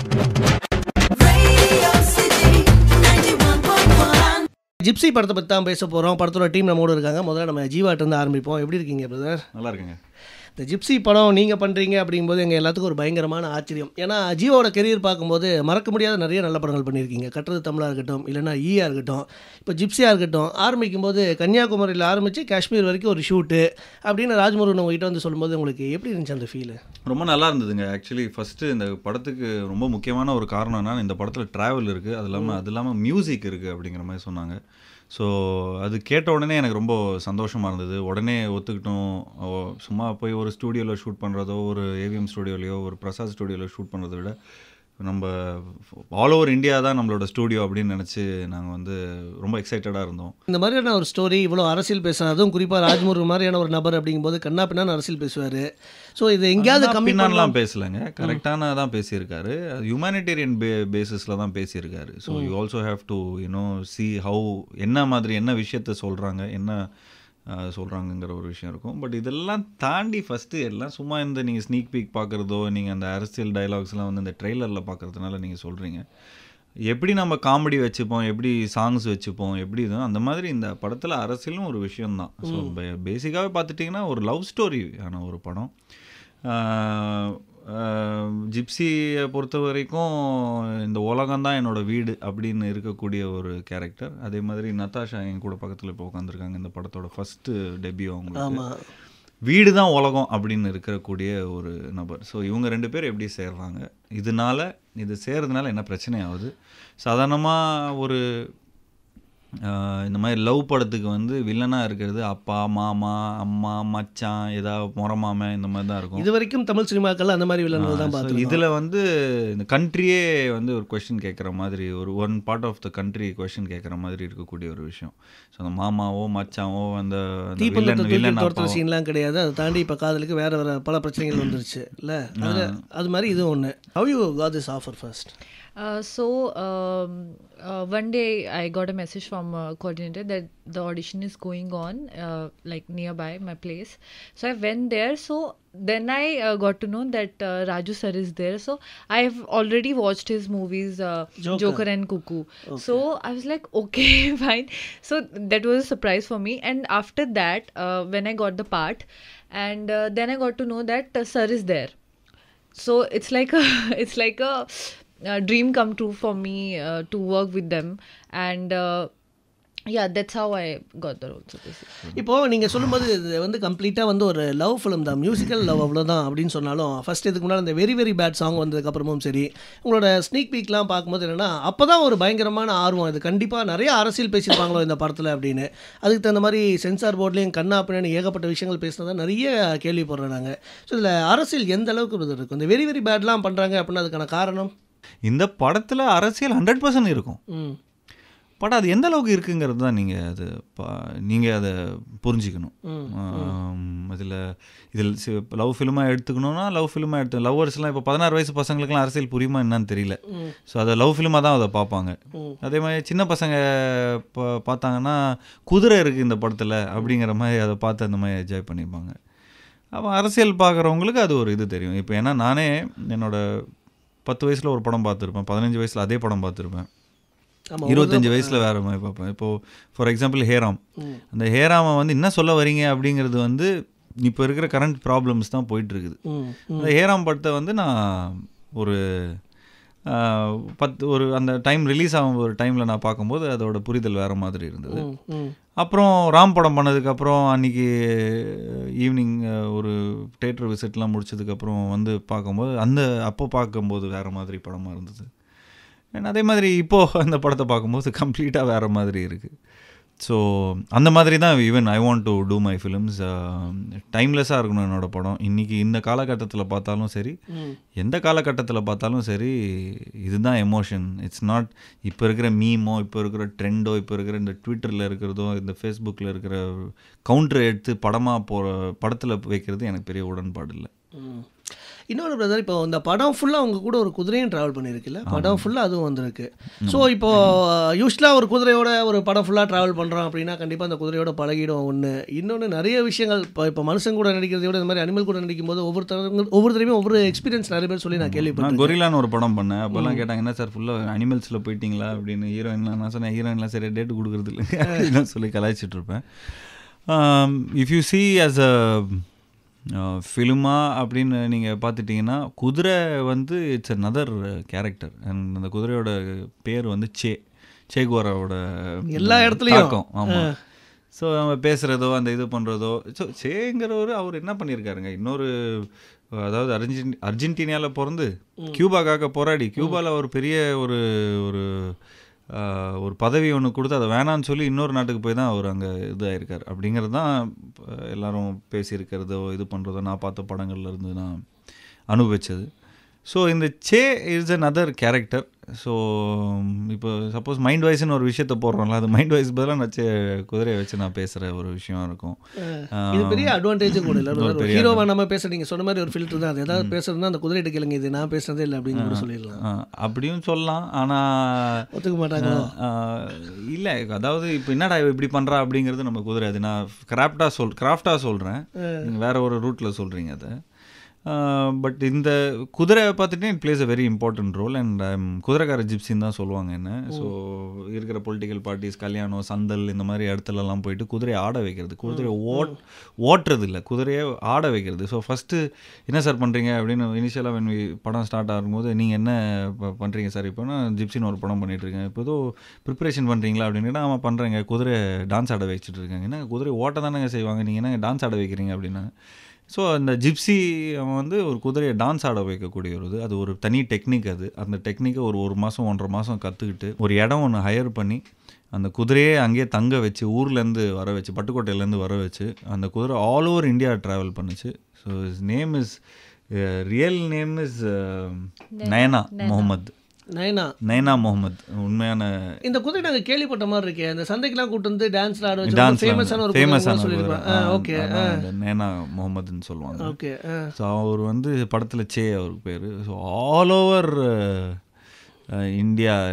Radio City 91.1. Gypsy படத்தை பற்றி தான் பேச போகிறோம் படத்தோட டீம் நம்மோடு இருக்காங்க முதல்ல நம்ம ஜீவாட்ட இருந்து ஆரம்பிப்போம் எப்படி இருக்கீங்க பிரதர் நல்லா இருக்குங்க இந்த ஜிப்சி படம் நீங்கள் பண்ணுறீங்க அப்படிங்கும்போது எங்கள் எல்லாத்துக்கும் ஒரு பயங்கரமான ஆச்சரியம் ஏன்னா ஜீவோட கெரியர் பார்க்கும்போது மறக்க முடியாத நிறைய நல்ல படங்கள் பண்ணியிருக்கீங்க கட்டுறது தமிழாக இருக்கட்டும் இல்லைனா ஈயா இருக்கட்டும் இப்போ ஜிப்சியாக இருக்கட்டும் ஆரம்பிக்கும் போது கன்னியாகுமரியில் ஆரம்பித்து காஷ்மீர் வரைக்கும் ஒரு ஷூட்டு அப்படின்னு ராஜ்முருகன் உங்ககிட்ட வந்து சொல்லும்போது உங்களுக்கு எப்படி இருந்துச்சு அந்த ஃபீலு ரொம்ப நல்லா இருந்ததுங்க ஆக்சுவலி ஃபஸ்ட்டு இந்த படத்துக்கு ரொம்ப முக்கியமான ஒரு காரணம் என்னன்னா இந்த படத்தில் ட்ராவல் இருக்குது அது இல்லாமல் அது இல்லாமல் மியூசிக் இருக்குது அப்படிங்கிற மாதிரி சொன்னாங்க ஸோ அது கேட்ட உடனே எனக்கு ரொம்ப சந்தோஷமாக இருந்தது உடனே ஒத்துக்கிட்டோம் ஓ, சும்மா போய் ஒரு ஸ்டூடியோவில் ஷூட் பண்ணுறதோ ஒரு ஏவிஎம் ஸ்டூடியோலையோ ஒரு பிரசாத் ஸ்டூடியோவில் ஷூட் பண்ணுறதை விட நம்ம ஆல் ஓவர் இந்தியா தான் நம்மளோட ஸ்டூடியோ அப்படின்னு நினச்சி நாங்கள் வந்து ரொம்ப எக்ஸைட்டடாக இருந்தோம் இந்த மாதிரியான ஒரு ஸ்டோரி இவ்வளோ அரசியல் பேசுகிறோம் அதுவும் குறிப்பாக ராஜ்முருகன் மாதிரியான ஒரு நபர் அப்படிங்கும்போது கண்ணா பின்னான்னு அரசியல் பேசுவார் ஸோ இது எங்கேயாவது கம்மி பண்ணலாம் பின்னான்லாம் பேசலைங்க கரெக்டான தான் பேசியிருக்காரு ஹியூமானிட்டேரியன் பே பேசிஸில் தான் பேசியிருக்காரு so you also have to you know see how என்ன மாதிரி என்ன விஷயத்த சொல்கிறாங்க என்ன அஹ், சொல்றாங்கங்கிற ஒரு விஷயம் இருக்கும் பட் இதெல்லாம் தாண்டி ஃபஸ்ட்டு எல்லாம் சும்மா இந்த நீங்கள் ஸ்னீக் பீக் பார்க்குறதோ நீங்கள் அந்த அரசியல் டயலாக்ஸ்லாம் வந்து இந்த ட்ரெய்லரில் பார்க்குறதுனால நீங்கள் சொல்கிறீங்க எப்படி நம்ம காமெடி வச்சுப்போம் எப்படி சாங்ஸ் வச்சுப்போம் எப்படி இது அந்த மாதிரி இந்த படத்தில் அரசியலும் ஒரு விஷயம்தான் ஸோ பேசிக்காகவே பார்த்துட்டிங்கன்னா ஒரு லவ் ஸ்டோரி ஆன ஒரு படம் ஜிப்சியை பொறுத்த வரைக்கும் இந்த உலகம் தான் என்னோட வீடு அப்படின்னு இருக்கக்கூடிய ஒரு கேரக்டர் அதே மாதிரி நத்தாஷா என் கூட பக்கத்தில் இப்போ உட்காந்துருக்காங்க இந்த படத்தோட ஃபஸ்ட்டு டெபியூ அவங்களுக்கு ஆமாம் வீடு தான் உலகம் அப்படின்னு இருக்கக்கூடிய ஒரு நபர் ஸோ இவங்க ரெண்டு பேர் எப்படி சேர்றாங்க இதனால இது சேர்றதுனால என்ன பிரச்சனை ஆகுது சாதாரணமாக ஒரு ஆஹ், இந்த மாதிரி லவ் படத்துக்கு வந்து வில்லனாக இருக்கிறது அப்பா மாமா அம்மா மச்சான் ஏதாவது முறமாமன் இந்த மாதிரி தான் இருக்கும் இது வரைக்கும் தமிழ் சினிமாக்கள் அந்த மாதிரி வில்லன்கள் தான் So, பார்த்துருக்கோம் இதுல வந்து இந்த கண்ட்ரியே வந்து ஒரு கொஸ்டின் கேட்குற மாதிரி ஒரு one part of the country question கேட்குற மாதிரி இருக்கக்கூடிய ஒரு விஷயம் ஸோ அந்த மாமாவோ மச்சாவோ அந்த அந்த தீப்பந்தத்தை வில்லன் தூக்கி வில்லன் துரத்துற அப்பாவோ சீன்லாம் கிடையாது அதை தாண்டி இப்போ காதலுக்கு வேற வேற பல பிரச்சனைகள் வந்துருச்சு இல்லை அதில் அது மாதிரி இது ஒன்று how you got this offer first Uh, so um, uh, one day I got a message from a coordinator that the audition is going on uh, like nearby my place. So I went there. So then I uh, got to know that uh, Raju sir is there. So I've already watched his movies uh, Joker. Joker. and Cuckoo. So I was like, okay, fine. So that was a surprise for me. And after that, uh, when I got the part, and uh, then I got to know that uh, sir is there so it's like a it's like a, a dream come true for me uh, to work with them and uh, yeah that's how i got the role so basically இப்போ நீங்கள் சொல்லும்போது இது வந்து கம்ப்ளீட்டாக வந்து ஒரு love film தான் musical love அவ்வளோதான் அப்படின்னு சொன்னாலும் ஃபர்ஸ்ட் இதுக்கு முன்னாடி அந்த வெரி வெரி பேட் சாங் வந்ததுக்கப்புறமும் சரி உங்களோட ஸ்னீக் பீக்லாம் பார்க்கும்போது என்னென்னா அப்போ தான் ஒரு பயங்கரமான ஆர்வம் இது கண்டிப்பாக நிறைய அரசியல் பேசியிருப்பாங்களோ இந்த படத்தில் அப்படின்னு அதுக்கு தகுந்த மாதிரி சென்சார் போர்ட்லேயும் கண்ணா அப்படின்னு ஏகப்பட்ட விஷயங்கள் பேசினதா நிறைய கேள்விப்படுறோம் நாங்கள் ஸோ இதில் அரசியல் எந்த அளவுக்கு இது இருக்கும் இந்த வெரி வெரி பேட்லாம் பண்ணுறாங்க அப்படின்னா அதுக்கான காரணம் இந்த படத்துல அரசியல் ஹண்ட்ரட் பர்சன்ட் இருக்கும் ம் பட் அது எந்த அளவுக்கு இருக்குங்கிறது தான் நீங்கள் அது பா நீங்கள் அதை புரிஞ்சிக்கணும் இதில் இதில் லவ் ஃபிலிமாக எடுத்துக்கணும்னா லவ் ஃபிலிமாக எடுத்து லவ்வர்ஸ்லாம் இப்போ பதினாறு வயசு பசங்களுக்குலாம் அரசியல் புரியுமா என்னன்னு தெரியல ஸோ அதை லவ் ஃபிலிமாக தான் அதை பார்ப்பாங்க அதே மாதிரி சின்ன பசங்க பா பார்த்தாங்கன்னா குதிரை இருக்குது இந்த படத்தில் அப்படிங்கிற மாதிரி அதை பார்த்து அந்த மாதிரி என்ஜாய் பண்ணிப்பாங்க அப்போ அரசியல் பார்க்குறவங்களுக்கு அது ஒரு இது தெரியும் இப்போ ஏன்னா நானே என்னோட பத்து வயசில் ஒரு படம் பார்த்துருப்பேன் பதினஞ்சு வயசில் அதே படம் பார்த்துருப்பேன் ஆமாம் இருபத்தஞ்சு வயசில் வேறு மாதிரி பார்ப்பேன் இப்போது ஃபார் எக்ஸாம்பிள் ஹேராம் அந்த ஹேராமை வந்து என்ன சொல்ல வரீங்க அப்படிங்கிறது வந்து இப்போ இருக்கிற கரண்ட் ப்ராப்ளம்ஸ் தான் போயிட்டு இருக்குது ம் அந்த ஹேராம் படத்தை வந்து நான் ஒரு ஆஹ், பத்து ஒரு அந்த டைம் ரிலீஸ் ஆகும் ஒரு டைமில் நான் பார்க்கும்போது அதோட புரிதல் வேறு மாதிரி இருந்தது ம் ம் அப்புறம் ராம் படம் பண்ணதுக்கப்புறம் அன்றைக்கி ஈவினிங் ஒரு தேட்டர் விசிட்லாம் முடிச்சதுக்கப்புறம் வந்து பார்க்கும்போது அந்த அப்போ பார்க்கும்போது வேறு மாதிரி படமாக இருந்தது And அதே மாதிரி இப்போது அந்த படத்தை பார்க்கும்போது கம்ப்ளீட்டாக வேறு மாதிரி இருக்குது ஸோ அந்த மாதிரி தான் even I want to do my films டைம்லெஸ்ஸாக இருக்கணும் என்னோட படம் இன்றைக்கி இந்த காலகட்டத்தில் பார்த்தாலும் சரி எந்த காலகட்டத்தில் பார்த்தாலும் சரி இதுதான் எமோஷன் இட்ஸ் நாட் இப்போ இருக்கிற மீமோ இப்போ இருக்கிற ட்ரெண்டோ இப்போ இருக்கிற இந்த ட்விட்டரில் இருக்கிறதோ இந்த ஃபேஸ்புக்கில் இருக்கிற கவுண்டர் எடுத்து படமாக போகிற படத்தில் வைக்கிறது எனக்கு பெரிய உடன்பாடு இல்லை இன்னொரு பிரதர் இப்போ இந்த படம் ஃபுல்லாக உங்க கூட ஒரு குதிரையும் ட்ராவல் பண்ணியிருக்குல்ல படம் ஃபுல்லாக அதுவும் வந்திருக்கு ஸோ இப்போ யூஸ்வலாக ஒரு குதிரையோட ஒரு படம் ஃபுல்லாக ட்ராவல் பண்ணுறோம் அப்படின்னா கண்டிப்பாக அந்த குதிரையோட பழகிடும் ஒன்று இன்னொன்று நிறைய விஷயங்கள் இப்போ இப்போ மனுஷன் கூட நடிக்கிறதை விட இந்த மாதிரி அனிமல் கூட நடிக்கும் போது ஒவ்வொருத்தரும் ஒவ்வொருத்தரையும் ஒவ்வொரு எக்ஸ்பீரியன்ஸ் நிறைய பேர் சொல்லி நான் நான் கேள்விப்பட்டேன் கொரிலான்னு ஒரு படம் பண்ணேன் அப்போல்லாம் கேட்டாங்க என்ன சார் ஃபுல்லாக அனிமல்ஸில் போயிட்டீங்களா அப்படின்னு ஹீரோயின்லாம் நான் சொன்னேன் ஹீரோயின்லாம் சரி டேட்டு கொடுக்குறது இல்லைங்க அப்படின்னு சொல்லி கலாய்ச்சிட்டு இருப்பேன் if you see as a ஃபிலிமா அப்படின்னு நீங்கள் பார்த்துட்டிங்கன்னா குதிரை வந்து இட்ஸ் another கேரக்டர் அண்ட் அந்த குதிரையோட பேர் வந்து சே சேகுவாராவோட எல்லா இடத்துலயும். தாக்கம் ஆமாம் ஸோ நம்ம பேசுகிறதோ அந்த இது பண்ணுறதோ ஸோ சேங்கிறவர் அவர் என்ன பண்ணியிருக்காருங்க இன்னொரு அதாவது அர்ஜென்டி அர்ஜென்டினாவில் பிறந்து கியூபாக்காக போராடி கியூபாவில் ஒரு பெரிய ஒரு ஒரு ஆஹ், ஒரு பதவி ஒன்று கொடுத்து அதை வேணான்னு சொல்லி இன்னொரு நாட்டுக்கு போய் தான் அவர் அங்கே இதாயிருக்கார் அப்படிங்கிறது தான் அஹ், எல்லாரும் பேசியிருக்கிறதோ இது பண்ணுறதோ நான் பார்த்த படங்கள்ல இருந்து நான் அனுபவிச்சது ஸோ இந்த say is another character so இப்போ சப்போஸ் மைண்ட் வைஸ்னு ஒரு விஷயத்த போடுறோம்ல அது மைண்ட் வைஸ் பதிலாக நான் சே குதிரையை வச்சு நான் பேசுகிற ஒரு விஷயம் இருக்கும் இது பெரிய அட்வான்டேஜ் கூட இல்லை ஒரு ஒரு பெரிய ஹீரோவா நம்ம பேச நீங்க சொன்ன மாதிரி ஒரு ஃபில்டர் தான் அது ஏதாவது பேசுறதுனா அந்த குதிரைகிட்ட கேளுங்க இது நான் பேசுறதே இல்லை அப்படின்னு கூட சொல்லிடலாம் ஆ, அப்படியும் சொல்லலாம் ஆனால் ஒத்துக்க மாட்டாங்களோ இல்லை அதாவது இப்போ என்னடா இவ இப்படி பண்ணுறா அப்படிங்கிறது நம்ம குதிரை அது நான் கிராஃப்டாக சொல் கிராஃப்டாக சொல்கிறேன் நீங்கள் வேற ஒரு ரூட்டில் சொல்கிறீங்க அதை பட் இந்த குதிரை பார்த்துட்டு it plays a very important role and குதிரைக்கார ஜிப்சின்னு தான் சொல்லுவாங்க என்ன ஸோ இருக்கிற பொலிட்டிக்கல் பார்ட்டிஸ் கல்யாணம் சந்தல் இந்த மாதிரி இடத்துலலாம் போயிட்டு குதிரையை ஆட வைக்கிறது குதிரையை ஓட் ஓட்டுறது இல்லை குதிரையை ஆட வைக்கிறது ஸோ ஃபஸ்ட்டு என்ன சார் பண்ணுறீங்க அப்படின்னு இனிஷியலாக வென் படம் ஸ்டார்ட் ஆகும்போது நீங்கள் என்ன ப- பண்ணுறீங்க சார் இப்போ நான் ஜிப்சின்னு ஒரு படம் பண்ணிட்டு இருக்கேன் இப்போ ஏதோ ப்ரிப்பரேஷன் பண்ணுறீங்களா அப்படின்னு ஆமாம் பண்ணுறேங்க குதிரை டான்ஸ் ஆட வச்சுட்டு இருக்காங்க என்ன குதிரை ஓட்ட தானேங்க செய்வாங்க நீங்கள் என்ன டான்ஸ் ஆட வைக்கிறீங்க அப்படின்னா ஸோ அந்த ஜிப்சி அவன் வந்து ஒரு குதிரையை டான்ஸ் ஆட வைக்கக்கூடிய ஒரு இது அது ஒரு தனி டெக்னிக் அது அந்த டெக்னிக்கை ஒரு ஒரு மாதம் ஒன்றரை மாதம் கற்றுக்கிட்டு ஒரு இடம் ஒன்று ஹையர் பண்ணி அந்த குதிரையே அங்கேயே தங்க வச்சு ஊர்லேருந்து வர வச்சு பட்டுக்கோட்டையிலேருந்து வர வச்சு அந்த குதிரை ஆல் ஓவர் இந்தியா ட்ராவல் பண்ணுச்சு so is name is real name is Nayana Mohammed Nayana Nayana Mohammed உண்மையான இந்த குதிரை நாங்க கேள்விப்பட்ட மாதிரி இருக்கே இந்த சந்தைக்கெல்லாம் கூட்டு வந்து டான்ஸ் ஆட வச்சு டான்ஸ் ஃபேமஸான ஒரு ஃபேமஸான சொல்லியிருப்பேன் ஓகே நயனா முகமதுன்னு சொல்லுவாங்க ஓகே ஸோ அவர் வந்து படத்தில் சே அவருக்கு பேர் so all over India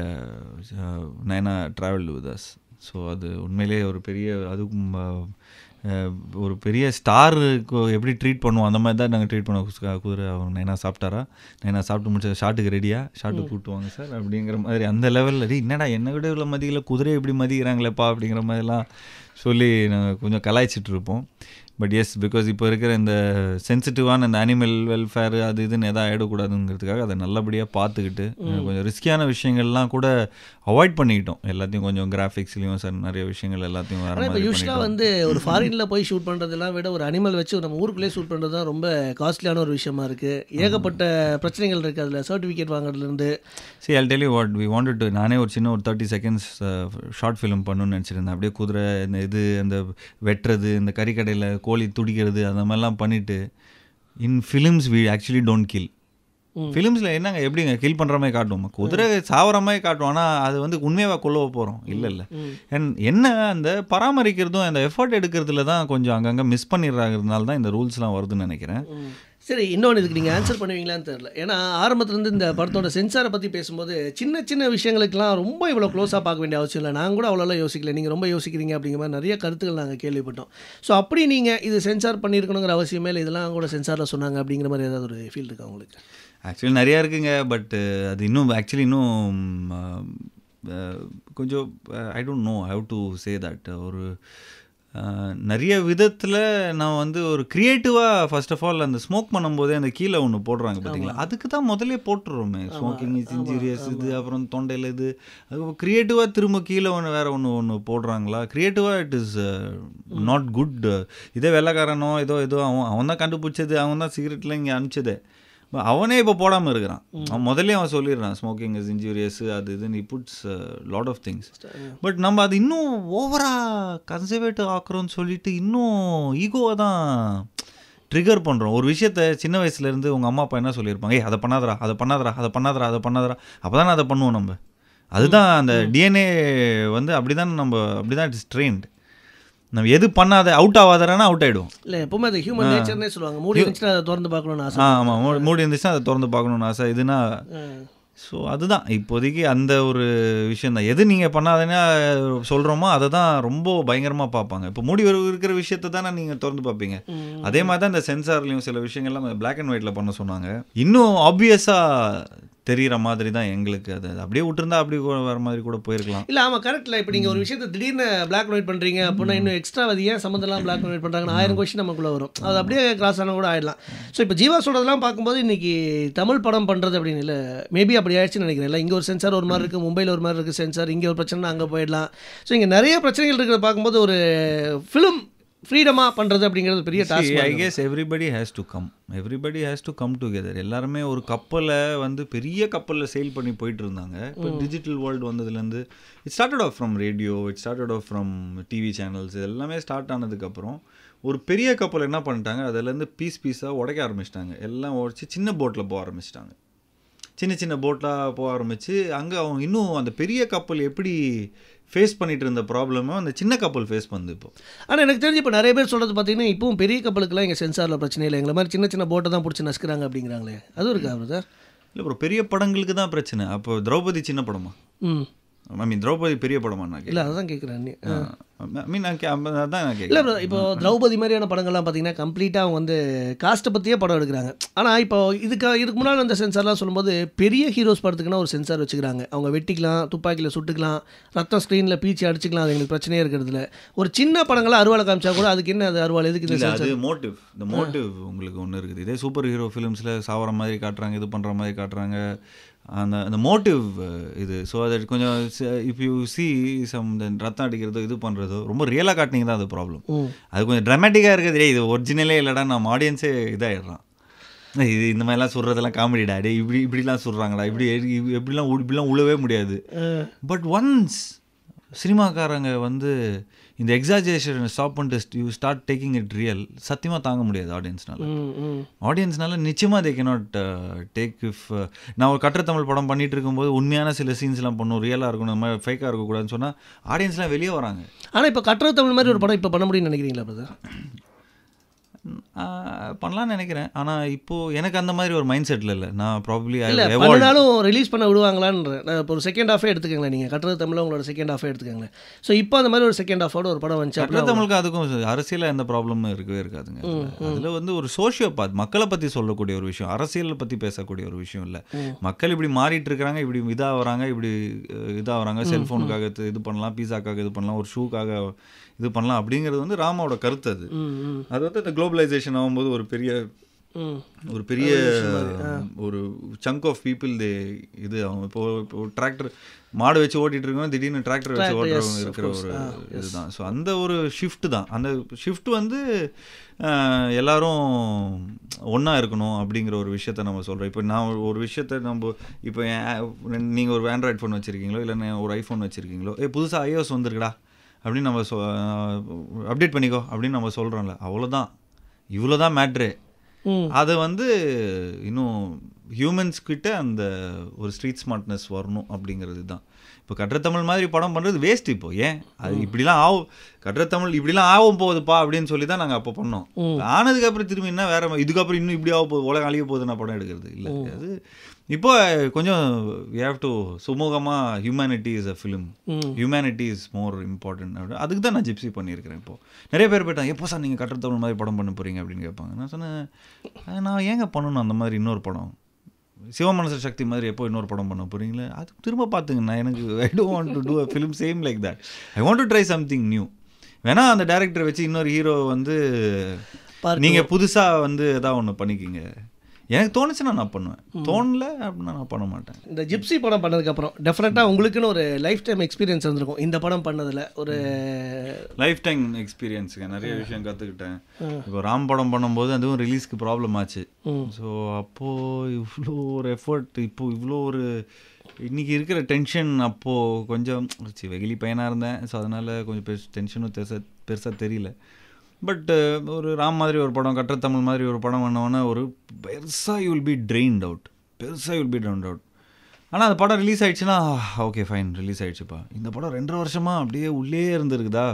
Nayana travel with us so அது உண்மையிலேயே ஒரு பெரிய அதுக்கும் அஹ், அஹ், ஒரு பெரிய ஸ்டாருக்கு எப்படி ட்ரீட் பண்ணுவோம் அந்த மாதிரி தான் நாங்கள் ட்ரீட் பண்ணுவோம் குஸ்- குதிரை அவங்க நைனா சாப்பிட்டாரா நைனா சாப்பிட்டு முடிச்ச ஷாட்டுக்கு ரெடியா ஷாட்டுக்கு கூட்டுவாங்க சார் அப்படிங்கிற மாதிரி அந்த லெவலில் டேய் என்னடா என்ன விட இவ்வளோ மதிக்கல குதிரை எப்படி மதிக்கிறாங்களேப்பா அப்படிங்கிற மாதிரிலாம் சொல்லி நாங்கள் கொஞ்சம் கலாய்ச்சிட்டு இருப்போம் பட் எஸ் பிகாஸ் இப்போ இருக்கிற இந்த சென்சிட்டிவான இந்த அனிமல் வெல்ஃபேர் அது இதுன்னு எதாவது ஆகிடக்கூடாதுங்கிறதுக்காக அதை நல்லபடியாக பார்த்துக்கிட்டு கொஞ்சம் ரிஸ்கியான விஷயங்கள்லாம் கூட அவாய்ட் பண்ணிக்கிட்டோம் எல்லாத்தையும் கொஞ்சம் கிராஃபிக்ஸ்லேயும் சார் நிறைய விஷயங்கள் எல்லாத்தையும் வேறு ஆனால் இப்போ மாதிரி யூஸ்வலாக பண்ணிட்டோம் வந்து ஒரு ஃபாரினில் போய் ஷூட் பண்ணுறதெல்லாம் விட ஒரு அனிமல் வச்சு நம்ம ஊருக்குள்ளேயே ஷூட் பண்ணுறது தான் ரொம்ப காஸ்ட்லியான ஒரு விஷயமா இருக்குது ஏகப்பட்ட பிரச்சனைகள் இருக்குது அதில் சர்டிஃபிகேட் வாங்குறதுலேருந்து சரி அல் டெலி வாட் வி வாண்டட் டு நானே ஒரு சின்ன ஒரு தேர்ட்டி செகண்ட்ஸ் ஷார்ட் ஃபிலிம் பண்ணணும்னு நினச்சிருந்தேன் அப்படியே குதிரை இந்த இது அந்த வெட்டுறது இந்த கறிக்கடையில் கோழி துடிக்கிறது அந்த மாதிரிலாம் பண்ணிவிட்டு in films we actually don't kill ஃபிலிம்ஸில் என்னங்க எப்படிங்க கில் பண்ணுற மாதிரி காட்டுவோம் குதிரை சாவற மாதிரி காட்டுவோம் ஆனால் அது வந்து உண்மையாக கொல்ல போகிறோம் இல்லை இல்லை அண்ட் என்ன அந்த பராமரிக்கிறதும் அந்த எஃபர்ட் எடுக்கிறதுல தான் கொஞ்சம் அங்கங்கே மிஸ் பண்ணிடுறாங்கிறதுனால தான் இந்த ரூல்ஸ்லாம் வருதுன்னு நினைக்கிறேன் சரி இன்னொன்று இதுக்கு நீங்கள் ஆன்சர் பண்ணுவீங்களான்னு தெரில ஏன்னா ஆரம்பத்துலேருந்து இந்த படத்தோட சென்சாரை பற்றி பேசும்போது சின்ன சின்ன விஷயங்களுக்கெல்லாம் ரொம்ப இவ்வளோ க்ளோஸாக பார்க்க வேண்டிய அவசியம் இல்லை நான் கூட அவ்வளோலாம் யோசிக்கல நீங்கள் ரொம்ப யோசிக்கிறீங்க அப்படிங்கிற மாதிரி நிறைய கருத்துக்கள் நாங்கள் கேள்விப்பட்டோம் ஸோ அப்படி நீங்கள் இது சென்சார் பண்ணியிருக்கணுங்கிற அவசியமே இல்லை இதெல்லாம் கூட சென்சாரில் சொன்னாங்க அப்படிங்கிற மாதிரி ஏதாவது ஒரு ஃபீல் இருக்கா உங்களுக்கு ஆக்சுவலி நிறையா இருக்குங்க பட் அது இன்னும் ஆக்சுவலி இன்னும் அஹ், அஹ், கொஞ்சம் I don't know how to say that ஒரு அஹ், நிறைய விதத்தில் நான் வந்து ஒரு க்ரியேட்டிவாக ஃபர்ஸ்ட் ஆஃப் ஆல் அந்த ஸ்மோக் பண்ணும்போதே அந்த கீழே ஒன்று போடுறாங்க பார்த்தீங்களா அதுக்கு தான் முதல்ல போட்டுடுறோமே ஸ்மோக்கிங் இஸ் இன்ஜீரியஸ் இது அப்புறம் தொண்டையில் இது அதுக்கப்புறம் க்ரியேட்டிவாக திரும்ப கீழே ஒன்று வேறு ஒன்று ஒன்று போடுறாங்களா க்ரியேட்டிவாக இட் இஸ் நாட் குட் இதே வெள்ளைக்காரனோ ஏதோ ஏதோ அவன் அவன் தான் கண்டுபிடிச்சது அவன் தான் சிகரெட்டில் இங்கே அனுப்பிச்சதே But அவனே இப்போ போடாமல் இருக்கிறான் அவன் முதல்ல அவன் சொல்லிடுறான் ஸ்மோக்கிங் இஸ் இன்ஜூரியஸ் அது இதுன்னு puts lot of things but நம்ம அது இன்னும் ஓவராக கன்சர்வேட்டிவ் ஆக்குறோம்னு சொல்லிட்டு இன்னும் ஈகோவை தான் ட்ரிகர் பண்ணுறோம் ஒரு விஷயத்த சின்ன வயசுலேருந்து உங்கள் அம்மா அப்பா என்ன சொல்லியிருப்பாங்க ஏய் அதை பண்ணாதடா அதை பண்ணாதடா அதை பண்ணாதடா அதை பண்ணாதடா அப்போ தானே அதை பண்ணுவோம் நம்ம அதுதான் அந்த டிஎன்ஏ வந்து அப்படி தான் நம்ம அப்படி தான் இட்ஸ் ட்ரெயின்ட் நம்ம எது பண்ணாத அவுட் ஆகாதனா அவுட் ஆகிடும் இல்லை எப்பவுமே அது ஹியூமன் நேச்சர்னே சொல்லுவாங்க மூடி இருந்துச்சுன்னா அதை திறந்து பார்க்கணும்னு ஆசை ஆ ஆமாம் மூடி இருந்துச்சுன்னா அதை திறந்து பார்க்கணும்னு ஆசை இதுனா ஸோ அதுதான் இப்போதைக்கு அந்த ஒரு விஷயம் தான் எது நீங்கள் பண்ணாதேன்னா சொல்கிறோமோ அதை தான் ரொம்ப பயங்கரமாக பார்ப்பாங்க இப்போ மூடி வரு- இருக்கிற விஷயத்த தானே நீங்கள் திறந்து பார்ப்பீங்க அதே மாதிரி தான் இந்த சென்சார்லேயும் சில விஷயங்கள்லாம் பிளாக் அண்ட் ஒயிட்டில் பண்ண சொன்னாங்க இன்னும் ஆப்வியஸாக தெரிகிற மாதிரி தான் எங்களுக்கு அது அது அப்படியே விட்டுருந்தா அப்படி கூட வர மாதிரி கூட போயிருக்கலாம் இல்லை ஆமாம் கரெக்டில் இப்போ நீங்கள் ஒரு விஷயத்தை திடீர்னு பிளாக் அண்ட் ஒயிட் பண்ணுறீங்க அப்படின்னா இன்னும் எக்ஸ்ட்ரா அது ஏன் சம்மந்தம்லாம் பிளாக் அண்ட் ஒயிட் பண்ணுறாங்கன்னு ஆயிரம் கொஸ்டின் நமக்குள்ளே வரும் அது அப்படியே கிராஸ் ஆனால் கூட ஆயிடலாம் ஸோ இப்போ ஜீவா சொல்கிறதெல்லாம் பார்க்கும்போது இன்னைக்கு தமிழ் படம் பண்ணுறது அப்படின்னு இல்லை மேபி அப்படி ஆயிடுச்சுன்னு நினைக்கிறேன் இல்லை இங்கே ஒரு சென்சார் ஒரு மாதிரி இருக்குது மும்பையில் ஒரு மாதிரி இருக்குது சென்சார் இங்கே ஒரு பிரச்சனை அங்கே போயிடலாம் ஸோ இங்கே நிறைய பிரச்சனைகள் இருக்கிறத பார்க்கும்போது ஒரு ஃபிலிம் ஃப்ரீடமாக பண்ணுறது அப்படிங்கிறது பெரிய I task guess everybody has to come everybody has to come together எல்லாருமே ஒரு கப்பலை வந்து பெரிய கப்பலில் சேல் பண்ணி போயிட்டு இருந்தாங்க இப்போ டிஜிட்டல் வேர்ல்டு வந்ததுலேருந்து it started off from radio it started off from TV channels இது எல்லாமே ஸ்டார்ட் ஆனதுக்கப்புறம் ஒரு பெரிய கப்பல் என்ன பண்ணிட்டாங்க அதுலேருந்து பீஸ் பீஸாக உடைக்க ஆரம்பிச்சிட்டாங்க எல்லாம் உடச்சி சின்ன போட்டில் போக ஆரம்பிச்சிட்டாங்க சின்ன சின்ன போட்டாக போக ஆரம்பிச்சு அங்கே அவங்க இன்னும் அந்த பெரிய கப்பல் எப்படி ஃபேஸ் பண்ணிட்டு இருந்த ப்ராப்ளமும் அந்த சின்ன கப்பல் ஃபேஸ் பண்ணுது இப்போ ஆனால் எனக்கு தெரிஞ்சு இப்போ நிறைய பேர் சொல்கிறது பார்த்தீங்கன்னா இப்பவும் பெரிய கப்பலுக்குலாம் இங்கே சென்சாரில் பிரச்சனை இல்லை எங்களை மாதிரி சின்ன சின்ன போட்டை தான் பிடிச்சி நசுக்கிறாங்க அப்படிங்கிறாங்களே அதுவும் இருக்கா பிரதர் இல்லை ப்ரோ பெரிய படங்களுக்கு தான் பிரச்சனை அப்போ திரௌபதி சின்ன படமா ம் ஐ மீன் திரௌபதி பெரிய படமா நான் இல்லை அதான் கேட்குறேன் நீ ஐ மீன் நான் கே- அதான் நான் இல்லை கேட்குறேன் ப்ரோ இப்போ திரௌபதி மாதிரியான படங்கள்லாம் பார்த்தீங்கன்னா கம்ப்ளீட்டாக அவங்க வந்து காஸ்ட்டை பற்றியே படம் எடுக்கிறாங்க ஆனால் இப்போ இதுக்கு இதுக்கு முன்னால் அந்த சென்சார்லாம் சொல்லும்போது பெரிய ஹீரோஸ் படத்துக்குன்னா ஒரு சென்சார் வச்சுக்கிறாங்க அவங்க வெட்டிக்கலாம் துப்பாக்கியில் சுட்டுக்கலாம் ரத்தம் ஸ்க்ரீனில் பீச்சி அடிச்சுக்கலாம் அது எங்களுக்கு பிரச்சனையே இருக்கிறதுல ஒரு சின்ன படங்களை அறுவாலை காமிச்சா கூட அதுக்கு என்ன அது அறுவாள் எதுக்கு இந்த இல்லை சென்சார் அது மோட்டிவ் இந்த மோட்டிவ் உங்களுக்கு ஒன்று இருக்குது இதே சூப்பர் ஹீரோ ஃபிலிம்ஸில் சாவர மாதிரி காட்டுறாங்க இது பண்ணுற மாதிரி காட்டுறாங்க அந்த அந்த மோட்டிவ் இது ஸோ அது கொஞ்சம் இஃப் யூ சி சம் ரத்தம் அடிக்கிறதோ இது பண்ணுறதோ ரொம்ப ரியலாக காட்டினீங்க தான் அது ப்ராப்ளம் அது கொஞ்சம் ட்ராமேட்டிக்காக இருக்குது டேய் இது ஒரிஜினலே இல்லைடா நம்ம ஆடியன்ஸே இதாகிடுறான் இது இந்த மாதிரிலாம் சொல்கிறதெல்லாம் காமெடிடா டே இப்படி இப்படிலாம் சொல்கிறாங்கடா இப்படி இப்படி- எப்படிலாம் உ- இப்படிலாம் உழவே முடியாது பட் ஒன்ஸ் சினிமாக்காரங்க வந்து இந்த எக்ஸாஜரேஷன் ஸ்டாப் பண்ணிட்டு you start taking it real சத்தியமாக தாங்க முடியாது ஆடியன்ஸ்னால ம் ம் ஆடியன்ஸ்னால நிச்சயமாக தே கேனாட் டேக் இஃப் நான் ஒரு கற்ற தமிழ் படம் பண்ணிட்டு இருக்கும்போது உண்மையான சில சீன்ஸ்லாம் பண்ணும் ரியலாக இருக்கணும் இந்த மாதிரி ஃபேக்காக இருக்கக்கூடாதுன்னு சொன்னால் ஆடியன்ஸ்லாம் வெளியே வராங்க ஆனால் இப்போ கட்டுரை தமிழ் மாதிரி ஒரு படம் இப்போ பண்ண முடியும்னு நினைக்கிறீங்களா பிரதர் ஆஹ் பண்ணலாம்னு நினைக்கிறேன் ஆனால் இப்போது எனக்கு அந்த மாதிரி ஒரு மைண்ட் செட்டில் இல்லை நான் ப்ராப்ளி இல்லை பண்ணினாலும் ரிலீஸ் பண்ண விடுவாங்களான்ற நான் இப்போ ஒரு செகண்ட் ஹாஃபே எடுத்துக்கங்களேன் நீங்கள் கட்டுறது தமிழில் உங்களோட செகண்ட் ஹாஃபே எடுத்துக்கங்களேன் ஸோ இப்போ அந்த மாதிரி ஒரு செகண்ட் ஹாஃபோட ஒரு படம் வந்துச்சு கற்ற அப்படின்னா தமிழுக்கு அதுக்கும் அரசியலில் எந்த ப்ராப்ளமும் இருக்கவே இருக்காதுங்க அதில் வந்து ஒரு சோஷியோபாத் மக்களை பற்றி சொல்லக்கூடிய ஒரு விஷயம் அரசியலை பற்றி பேசக்கூடிய ஒரு விஷயம் இல்லை மக்கள் இப்படி மாறிட்டு இருக்கிறாங்க இப்படி இதாக வராங்க இப்படி அஹ், இதா வராங்க செல்ஃபோனுக்காக இது பண்ணலாம் பீஸாக்காக இது பண்ணலாம் ஒரு ஷூக்காக இது பண்ணலாம் அப்படிங்கிறது வந்து ராமாவோட கருத்து அது ம் ம் அது வந்து இந்த குளோபலைசேஷன் ஆகும்போது ஒரு பெரிய ம் ஒரு பெரிய ஒரு சங்க் ஆஃப் பீப்புள் தே இது அவங்க இப்போ இப்போ டிராக்டர் மாடு வச்சு ஓட்டிட்டு இருக்கோம் திடீர்னு டிராக்டர் வச்சு Tractor, yes, ஓட்டுறவங்க of இருக்கிற course. ஒரு Ah, இதுதான் ஸோ அந்த ஒரு ஷிஃப்ட் தான் அந்த ஷிஃப்ட் வந்து அஹ், எல்லாரும் ஒன்றா இருக்கணும் அப்படிங்கிற ஒரு விஷயத்த நம்ம சொல்கிறோம் இப்போ நான் ஒரு- ஒரு விஷயத்த நம்ம இப்போ நீங்கள் ஒரு ஆண்ட்ராய்ட் ஃபோன் வச்சுருக்கீங்களோ இல்லை ஒரு ஐஃபோன் வச்சுருக்கீங்களோ ஏ புதுசாக ஐஓஎஸ் வந்திருக்குடா அப்படின்னு நம்ம சொ அப்டேட் பண்ணிக்கோ அப்படின்னு நம்ம சொல்கிறோம்ல அவ்வளோதான் இவ்வளோ தான் மேட்ரு ம் அது வந்து இன்னும் ஹியூமன்ஸ் கிட்ட அந்த ஒரு ஸ்ட்ரீட் ஸ்மார்ட்னஸ் வரணும் அப்படிங்கிறது தான் இப்போ கற்ற தமிழ் மாதிரி படம் பண்ணுறது வேஸ்ட் இப்போ ஏன் அது இப்படிலாம் ஆகும் கற்ற தமிழ் இப்படிலாம் ஆகும் போகுதுப்பா அப்படின்னு சொல்லி தான் நாங்கள் அப்போ பண்ணோம் ஆனதுக்கப்புறம் திரும்பி என்ன வேற மா- இதுக்கப்புறம் இன்னும் இப்படி ஆக போகுது உலகம் அழிய போகுது நான் படம் எடுக்கிறது இல்லை அது இப்போ கொஞ்சம் வி ஹேவ் டு சுமூகமாக humanity is a film humanity is more important அப்படி அதுக்கு தான் நான் ஜிப்சி பண்ணியிருக்கிறேன் இப்போ நிறைய பேர் போயிட்டாங்க எப்போ சார் நீங்கள் கற்ற தமிழ் மாதிரி படம் பண்ண போகிறீங்க அப்படின்னு கேட்பாங்க நான் சொன்னேன் "அஹ், நான் ஏங்க பண்ணணும் அந்த மாதிரி இன்னொரு படம் சிவமனச சக்தி மாதிரி எப்போ இன்னொரு படம் பண்ண போகிறீங்களே அது திரும்ப பார்த்துங்க நான் எனக்கு I don't want to do a film same like that I want to try something new வேணா அந்த டேரக்டரை வச்சு இன்னொரு ஹீரோ வந்து Part நீங்கள் புதுசாக வந்து ஏதாவது ஒன்று பண்ணிக்கிங்க எனக்கு தோணுச்சுன்னா நான் பண்ணுவேன் தோணல அப்படின்னா நான் பண்ண மாட்டேன் இந்த ஜிப்சி படம் பண்ணதுக்கப்புறம் டெஃபினட்டாக உங்களுக்குன்னு ஒரு லைஃப் டைம் எக்ஸ்பீரியன்ஸ் இருந்திருக்கும் இந்த படம் பண்ணதில் ஒரு லைஃப் டைம் எக்ஸ்பீரியன்ஸுங்க நிறைய விஷயம் கற்றுக்கிட்டேன் இப்போ ராம் படம் பண்ணும்போது அதுவும் ரிலீஸ்க்கு ப்ராப்ளம் ஆச்சு ஸோ அப்போது இவ்வளோ ஒரு எஃபர்ட் இப்போ இவ்வளோ ஒரு இன்னைக்கு இருக்கிற டென்ஷன் அப்போது கொஞ்சம் சி, வெகுளி பையனாக இருந்தேன் ஸோ அதனால் கொஞ்சம் பெருசு டென்ஷனும் பெருசாக பெருசாக தெரியல பட் ஒரு ராம் மாதிரி ஒரு படம் கற்ற தமிழ் மாதிரி ஒரு படம் பண்ணோன்னே ஒரு பெருசாக you will be trained out பெருசாக யூல் பி ட்ரெயின்ட் அவுட் ஆனால் அந்த படம் ரிலீஸ் ஆயிடுச்சுன்னா ஓகே ஃபைன் ரிலீஸ் ஆயிடுச்சுப்பா இந்த படம் ரெண்டரை வருஷமா அப்படியே உள்ளே இருந்திருக்குதா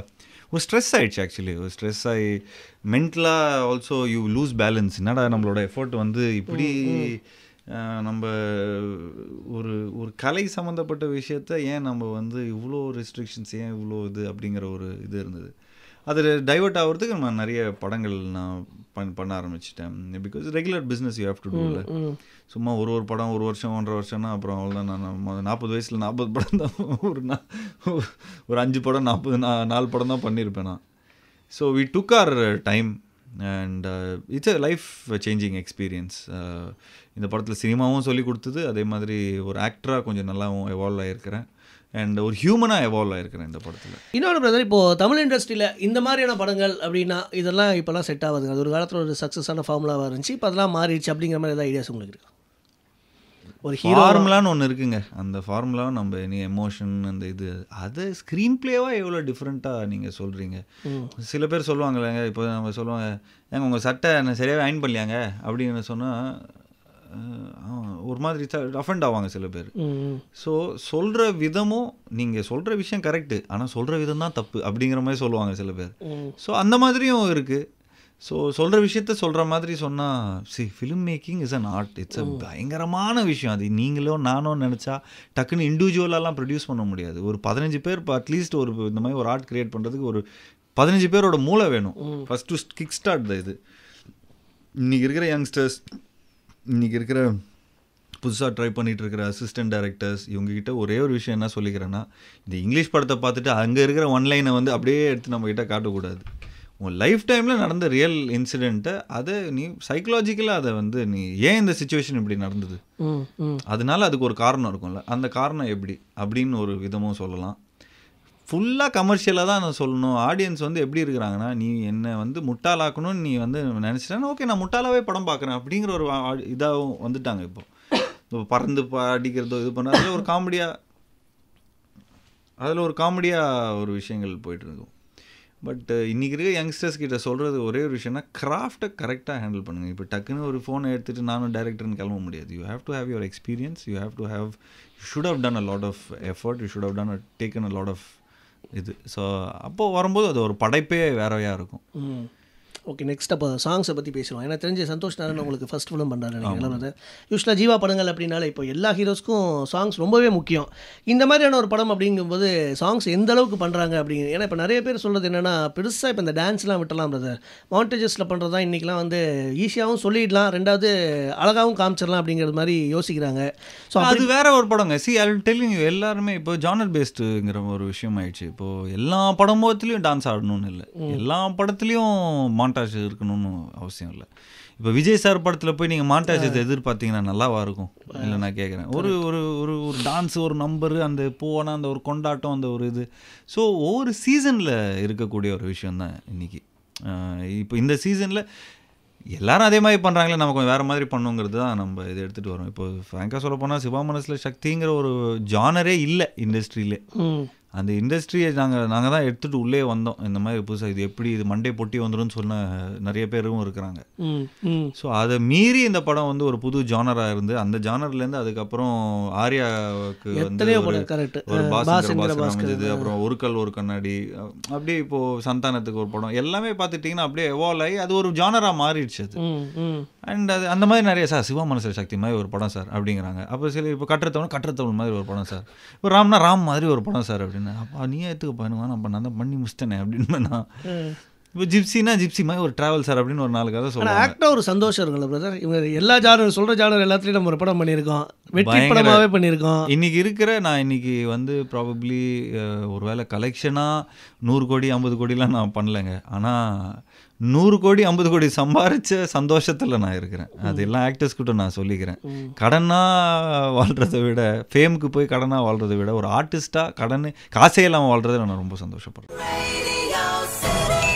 ஒரு ஸ்ட்ரெஸ் ஆயிடுச்சு ஆக்சுவலி ஒரு ஸ்ட்ரெஸ் ஆகி மென்டலாக ஆல்சோ யூ லூஸ் பேலன்ஸ் என்னடா நம்மளோட எஃபோர்ட் வந்து இப்படி அஹ், நம்ம ஒரு ஒரு கலை சம்மந்தப்பட்ட விஷயத்த ஏன் நம்ம வந்து இவ்வளோ ரெஸ்ட்ரிக்ஷன்ஸ் ஏன் இவ்வளோ இது அப்படிங்கிற ஒரு இது இருந்தது அதில் டைவர்ட் ஆகிறதுக்கு நம்ம நிறைய படங்கள் நான் பண் பண்ண ஆரம்பிச்சிட்டேன் because regular business you have to டூல சும்மா ஒரு ஒரு படம் ஒரு வருஷம் ஒன்றரை வருஷம்னா அப்புறம் அவ்வளோதான் நான் நாற்பது வயசில் நாற்பது படம் தான் ஒரு நா ஒரு அஞ்சு படம் நாற்பது நா நாலு படம் தான் பண்ணியிருப்பேன் நான் so we took our time and it's a life changing experience இந்த படத்தில் சினிமாவும் சொல்லி கொடுத்தது அதே மாதிரி ஒரு ஆக்டராக கொஞ்சம் நல்லாவும் எவால்வ் ஆகிருக்கிறேன் அண்ட் ஒரு ஹியூமனாக எவால்வ் ஆகிருக்கிறேன் இந்த படத்தில் இன்னொன்று பிரதர் இப்போது தமிழ் இண்டஸ்ட்ரியில் இந்த மாதிரியான படங்கள் அப்படின்னா இதெல்லாம் இப்போலாம் செட் ஆகுதுங்க அது ஒரு காலத்தில் ஒரு சக்ஸஸான ஃபார்முலாவாக இருந்துச்சு இப்போ அதெல்லாம் மாறிடுச்சு அப்படிங்கிற மாதிரி ஏதாவது ஐடியாஸ் உங்களுக்கு இருக்கா ஒரு ஹீரோ ஃபார்முலான்னு ஒன்று இருக்குங்க அந்த ஃபார்முலாவை நம்ம நீ எமோஷன் அந்த இது அது ஸ்க்ரீன் பிளேவாக எவ்வளோ டிஃப்ரெண்ட்டாக நீங்கள் சொல்கிறீங்க சில பேர் சொல்லுவாங்களேங்க இப்போ நம்ம சொல்லுவாங்க ஏங்க உங்கள் சட்டை நான் சரியாகவே அயன் பண்ணலையாங்க அப்படின்னு சொன்னால் ஒரு மாதிரி அஃபெண்ட் ஆவாங்க சில பேர் ஸோ சொல்கிற விதமும் நீங்கள் சொல்கிற விஷயம் கரெக்டு ஆனால் சொல்கிற விதம் தான் தப்பு அப்படிங்கிற மாதிரி சொல்லுவாங்க சில பேர் ஸோ அந்த மாதிரியும் இருக்குது ஸோ சொல்கிற விஷயத்த சொல்கிற மாதிரி சொன்னால் see film making is an art it's a பயங்கரமான விஷயம் அது நீங்களும் நானும் நினச்சா டக்குன்னு இண்டிவிஜுவலாலாம் ப்ரொடியூஸ் பண்ண முடியாது ஒரு பதினஞ்சு பேர் இப்போ அட்லீஸ்ட் ஒரு இந்த மாதிரி ஒரு ஆர்ட் கிரியேட் பண்ணுறதுக்கு ஒரு பதினஞ்சு பேரோட மூளை வேணும் first to kick start the இது இன்னைக்கு இருக்கிற யங்ஸ்டர்ஸ் இன்னைக்கு இருக்கிற புதுசாக ட்ரை பண்ணிட்டு இருக்கிற அசிஸ்டன்ட் டைரக்டர்ஸ் இவங்ககிட்ட ஒரே ஒரு விஷயம் என்ன சொல்லிக்கிறேன்னா இந்த இங்கிலீஷ் படத்தை பார்த்துட்டு அங்கே இருக்கிற ஒன்லைனை வந்து அப்படியே எடுத்து நம்ம கிட்ட காட்டக்கூடாது உன் லைஃப் டைமில் நடந்த ரியல் இன்சிடெண்ட்டை அதை நீ சைக்கலாஜிக்கலாக அதை வந்து நீ ஏன் இந்த சுச்சுவேஷன் இப்படி நடந்தது ம் ம் அதனால அதுக்கு ஒரு காரணம் இருக்கும்ல அந்த காரணம் எப்படி அப்படின்னு ஒரு விதமும் சொல்லலாம் ஃபுல்லாக கமர்ஷியலாக தான் நான் சொல்லணும் ஆடியன்ஸ் வந்து எப்படி இருக்கிறாங்கன்னா நீ என்னை வந்து முட்டாளாக்கணும்னு நீ வந்து நினச்சிட்டேன்னா ஓகே நான் முட்டாளாவே படம் பார்க்குறேன் அப்படிங்கிற ஒரு இதாகவும் வந்துட்டாங்க இப்போ இப்போ பறந்து ப- அடிக்கிறதோ இது பண்ண அதில் ஒரு காமெடியாக அதில் ஒரு காமெடியாக ஒரு விஷயங்கள் போயிட்டு இருக்கும் பட் இன்றைக்கி இருக்க யங்ஸ்டர்ஸ் கிட்ட சொல்கிறது ஒரே ஒரு விஷயம்னா கிராஃப்ட்டை கரெக்டாக ஹேண்டில் பண்ணுங்கள் இப்போ டக்குன்னு ஒரு ஃபோனை எடுத்துகிட்டு நானும் டேரக்டர்னு கிளம்ப முடியாது you have to have your experience you have to have you should have done a lot of effort you should have done taken a lot of இது ஸோ அப்போது வரும்போது அது ஒரு படைப்பே வேறையாக இருக்கும் ம் ஓகே நெக்ஸ்ட் அப்போ சாங்ஸை பற்றி பேசுவோம் எனக்கு தெரிஞ்ச சந்தோஷ் நாராயணன் உங்களுக்கு ஃபர்ஸ்ட் ஃபிலிம் பண்ணுறாரு நினைக்கிறேன் அது யூஸ்வலாக ஜீவா படங்கள் அப்படின்னாலே இப்போ எல்லா ஹீரோஸ்க்கும் சாங்ஸ் ரொம்பவே முக்கியம் இந்த மாதிரியான ஒரு படம் அப்படிங்கும்போது சாங்ஸ் எந்த அளவுக்கு பண்ணுறாங்க அப்படிங்க ஏன்னா இப்போ நிறைய பேர் சொல்கிறது என்னென்னா பெருசாக இப்போ இந்த டான்ஸ்லாம் விட்டலாம் பிரதர் மவுண்டேஜஸில் பண்ணுறது தான் இன்றைக்கெலாம் வந்து ஈஸியாகவும் சொல்லிடலாம் ரெண்டாவது அழகாகவும் காமிச்சிடலாம் அப்படிங்கிறது மாதிரி யோசிக்கிறாங்க ஸோ அது வேற ஒரு படங்க சி ஐ டெல்லிங் யூ எல்லாருமே இப்போ ஜானர் பேஸ்டுங்கிற ஒரு விஷயம் ஆயிடுச்சு இப்போ எல்லா படமுத்துலேயும் டான்ஸ் ஆடணும்னு இல்லை எல்லா படத்துலையும் மாண்டாஜ் இருக்கணும்னு அவசியம் இல்லை இப்போ விஜய் சார் படத்தில் போய் நீங்கள் மாண்டாஜ் எதிர்பார்த்தீங்கன்னா நல்லாவா இருக்கும் இல்லை நான் கேட்குறேன் ஒரு ஒரு ஒரு ஒரு டான்ஸ் ஒரு நம்பர் அந்த போன அந்த ஒரு கொண்டாட்டம் அந்த ஒரு இது ஸோ ஒவ்வொரு சீசனில் இருக்கக்கூடிய ஒரு விஷயம் தான் இன்னைக்கு அஹ் இப்போ இந்த சீசனில் எல்லாரும் அதே மாதிரி பண்ணுறாங்களே நம்ம கொஞ்சம் வேறு மாதிரி பண்ணுங்கிறது தான் நம்ம இதை எடுத்துகிட்டு வரோம் இப்போ ஃப்ராங்காக சொல்ல போனால் சிவா மனசில் சக்திங்கிற ஒரு ஜானரே இல்லை இண்டஸ்ட்ரியிலே ம் அந்த இண்டஸ்ட்ரியை நாங்கள் நாங்கள் தான் எடுத்துகிட்டு உள்ளே வந்தோம் இந்த மாதிரி புதுசாக இது எப்படி இது மண்டே பொட்டி வந்துரும்னு சொன்ன நிறைய பேரும் இருக்கிறாங்க ம் ம் ஸோ அதை மீறி இந்த படம் வந்து ஒரு புது ஜானராக இருந்து அந்த ஜானர்லேருந்து அதுக்கப்புறம் ஆர்யாவுக்கு வந்து எத்தனையோ ஒரு- படம் கரெக்ட் ஒரு பாஸ்கர் பாஸ்கர் பாஸ்கர் பாஸ்கர் அமைஞ்சது அப்புறம் ஒரு கல் ஒரு கண்ணாடி அஹ் அப்படியே இப்போ சந்தானத்துக்கு ஒரு படம் எல்லாமே பார்த்துட்டிங்கன்னா அப்படியே எவால்வ் ஆகி அது ஒரு ஜானரா மாறிடுச்சு அது ம் ம் அண்ட் அது அந்த மாதிரி நிறைய சார் சிவா மனசு சக்தி மாதிரி ஒரு படம் சார் அப்படிங்கிறாங்க அப்போ சில இப்போ கட்டுறத்தவன் கட்டுறத்தவன் மாதிரி ஒரு படம் சார் இப்போ ராம்னா ராம் மாதிரி ஒரு படம் சார் அப்படின்னு அப்பா நீ ஏற்றுக்க பண்ணுவான் அப்போ நான் தான் பண்ணி முடிச்சிட்டேனே அப்படின்னு நான் இப்போ ஜிப்சினா ஜிப்சி மாதிரி ஒரு டிராவல் சார் அப்படின்னு ஒரு நாலு கதை ஆனால் சொல்லுவாங்க ஆக்டாக ஒரு சந்தோஷம் இருக்குல்ல பிரதர் இவங்க எல்லா ஜானர் சொல்கிற ஜானர் எல்லாத்துலேயும் நம்ம ஒரு படம் பண்ணியிருக்கோம் வெற்றி பயங்கர- படமாகவே பண்ணியிருக்கோம் இன்னைக்கு இருக்கிற நான் இன்னைக்கு வந்து ப்ராபப்ளி ஒருவேளை கலெக்ஷனாக நூறு கோடி ஐம்பது கோடிலாம் நான் பண்ணலைங்க ஆனால் நூறு கோடி ஐம்பது கோடி சம்பாரிச்ச சந்தோஷத்தில் நான் இருக்கிறேன் அது எல்லா ஆக்டர்ஸ் கிட்ட நான் சொல்லிக்கிறேன் கடனாக வாழ்கிறத விட ஃபேமுக்கு போய் கடனாக வாழ்கிறத விட ஒரு ஆர்டிஸ்ட்டாக கடன் காசே இல்லாமல் வாழ்கிறத நான் ரொம்ப சந்தோஷப்படுறேன் Radio City.